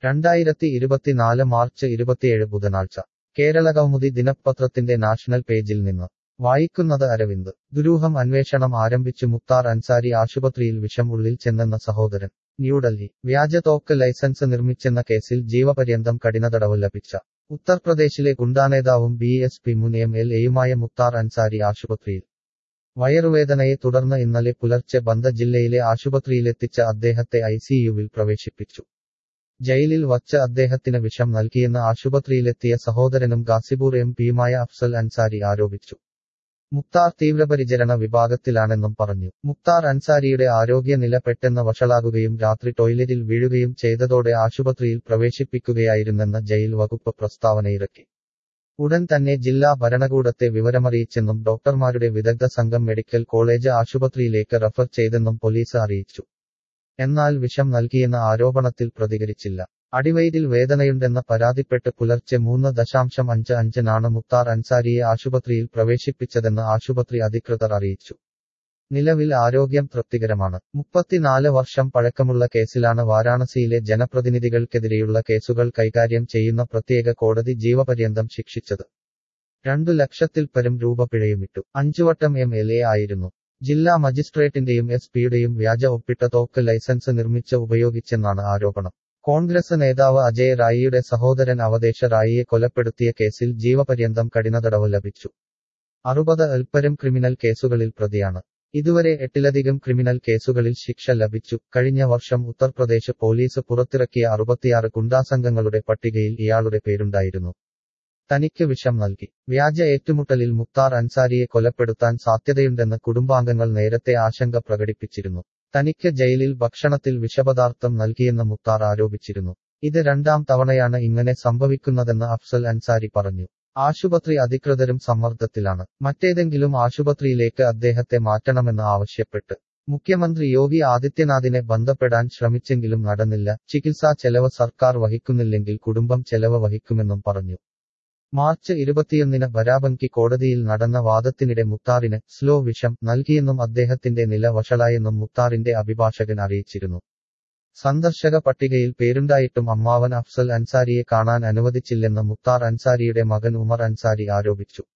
രണ്ടായിരത്തി ഇരുപത്തിനാല് മാർച്ച് ഇരുപത്തിയേഴ് ബുധനാഴ്ച കേരള കൗമുദി ദിനപത്രത്തിന്റെ നാഷണൽ പേജിൽ നിന്ന് വായിക്കുന്നത് അരവിന്ദ് ദുരൂഹം അന്വേഷണം ആരംഭിച്ചു മുക്താർ അൻസാരി ആശുപത്രിയിൽ വിഷം ഉള്ളിൽ ചെന്നെന്ന സഹോദരൻ ന്യൂഡൽഹി വ്യാജ തോക്ക് ലൈസൻസ് നിർമ്മിച്ചെന്ന കേസിൽ ജീവപര്യന്തം കഠിനതടവ് ലഭിച്ച ഉത്തർപ്രദേശിലെ ഗുണ്ടാനേതാവും ബി എസ് പി മുൻ എം എൽ എയുമായ മുക്താർ അൻസാരി ആശുപത്രിയിൽ വയറുവേദനയെ തുടർന്ന് ഇന്നലെ പുലർച്ചെ ബന്ദ ജില്ലയിലെ ആശുപത്രിയിലെത്തിച്ച അദ്ദേഹത്തെ ഐസിയുവിൽ പ്രവേശിപ്പിച്ചു ജയിലിൽ വച്ച് അദ്ദേഹത്തിന് വിഷം നൽകിയെന്ന് ആശുപത്രിയിലെത്തിയ സഹോദരനും ഗാസിബൂർ എം പിയുമായ അഫ്സൽ അൻസാരി ആരോപിച്ചു മുക്താർ തീവ്രപരിചരണ വിഭാഗത്തിലാണെന്നും പറഞ്ഞു മുക്താർ അൻസാരിയുടെ ആരോഗ്യനില പെട്ടെന്ന് വഷളാകുകയും രാത്രി ടോയ്ലറ്റിൽ വീഴുകയും ചെയ്തതോടെ ആശുപത്രിയിൽ പ്രവേശിപ്പിക്കുകയായിരുന്നെന്ന് ജയിൽ വകുപ്പ് പ്രസ്താവനയിറക്കി ഉടൻ തന്നെ ജില്ലാ ഭരണകൂടത്തെ വിവരമറിയിച്ചെന്നും ഡോക്ടർമാരുടെ വിദഗ്ധ സംഘം മെഡിക്കൽ കോളേജ് ആശുപത്രിയിലേക്ക് റഫർ ചെയ്തെന്നും പോലീസ് അറിയിച്ചു എന്നാൽ വിഷം നൽകിയെന്ന ആരോപണത്തിൽ പ്രതികരിച്ചില്ല അടിവയറ്റിൽ വേദനയുണ്ടെന്ന് പരാതിപ്പെട്ട് പുലർച്ചെ മൂന്ന് ദശാംശം അഞ്ച് അഞ്ചിനാണ് മുക്താർ അൻസാരിയെ ആശുപത്രിയിൽ പ്രവേശിപ്പിച്ചതെന്ന് ആശുപത്രി അധികൃതർ അറിയിച്ചു നിലവിൽ ആരോഗ്യം തൃപ്തികരമാണ് മുപ്പത്തിനാല് വർഷം പഴക്കമുള്ള കേസിലാണ് വാരാണസിയിലെ ജനപ്രതിനിധികൾക്കെതിരെയുള്ള കേസുകൾ കൈകാര്യം ചെയ്യുന്ന പ്രത്യേക കോടതി ജീവപര്യന്തം ശിക്ഷിച്ചത് രണ്ടു ലക്ഷത്തിൽ പരം രൂപ പിഴയുമിട്ടു അഞ്ചുവട്ടം എം എൽ എ ആയിരുന്നു ജില്ലാ മജിസ്ട്രേറ്റിന്റെയും എസ് പിയുടെയും വ്യാജ ഒപ്പിട്ട തോക്ക് ലൈസൻസ് നിർമ്മിച്ച് ഉപയോഗിച്ചെന്നാണ് ആരോപണം കോൺഗ്രസ് നേതാവ് അജയ് റായിയുടെ സഹോദരൻ അവദേശ റായിയെ കൊലപ്പെടുത്തിയ കേസിൽ ജീവപര്യന്തം കഠിനതടവ് ലഭിച്ചു അറുപത് അൽപ്പരം ക്രിമിനൽ കേസുകളിൽ പ്രതിയാണ് ഇതുവരെ എട്ടിലധികം ക്രിമിനൽ കേസുകളിൽ ശിക്ഷ ലഭിച്ചു കഴിഞ്ഞ വർഷം ഉത്തർപ്രദേശ് പോലീസ് പുറത്തിറക്കിയ അറുപത്തിയാറ് ഗുണ്ടാസംഘങ്ങളുടെ പട്ടികയിൽ ഇയാളുടെ പേരുണ്ടായിരുന്നു തനിക്ക് വിഷം നൽകി വ്യാജ ഏറ്റുമുട്ടലിൽ മുക്താർ അൻസാരിയെ കൊലപ്പെടുത്താൻ സാധ്യതയുണ്ടെന്ന് കുടുംബാംഗങ്ങൾ നേരത്തെ ആശങ്ക പ്രകടിപ്പിച്ചിരുന്നു തനിക്ക് ജയിലിൽ ഭക്ഷണത്തിൽ വിഷപദാർത്ഥം നൽകിയെന്ന് മുക്താർ ആരോപിച്ചിരുന്നു ഇത് രണ്ടാം തവണയാണ് ഇങ്ങനെ സംഭവിക്കുന്നതെന്ന് അഫ്സൽ അൻസാരി പറഞ്ഞു ആശുപത്രി അധികൃതരും സമ്മർദ്ദത്തിലാണ് മറ്റേതെങ്കിലും ആശുപത്രിയിലേക്ക് അദ്ദേഹത്തെ മാറ്റണമെന്ന് ആവശ്യപ്പെട്ട് മുഖ്യമന്ത്രി യോഗി ആദിത്യനാഥിനെ ബന്ധപ്പെടാൻ ശ്രമിച്ചെങ്കിലും നടന്നില്ല ചികിത്സാ ചെലവ് സർക്കാർ വഹിക്കുന്നില്ലെങ്കിൽ കുടുംബം ചെലവ് വഹിക്കുമെന്നും പറഞ്ഞു മാർച്ച് ഇരുപത്തിയൊന്നിന് ബരാബങ്കി കോടതിയിൽ നടന്ന വാദത്തിനിടെ മുക്താറിന് സ്ലോ വിഷം നൽകിയെന്നും അദ്ദേഹത്തിന്റെ നില വഷളായെന്നും മുക്താറിന്റെ അഭിഭാഷകൻ അറിയിച്ചിരുന്നു സന്ദർശക പട്ടികയിൽ പേരുണ്ടായിട്ടും അമ്മാവൻ അഫ്സൽ അൻസാരിയെ കാണാൻ അനുവദിച്ചില്ലെന്ന് മുക്താർ അൻസാരിയുടെ മകൻ ഉമർ അൻസാരി ആരോപിച്ചു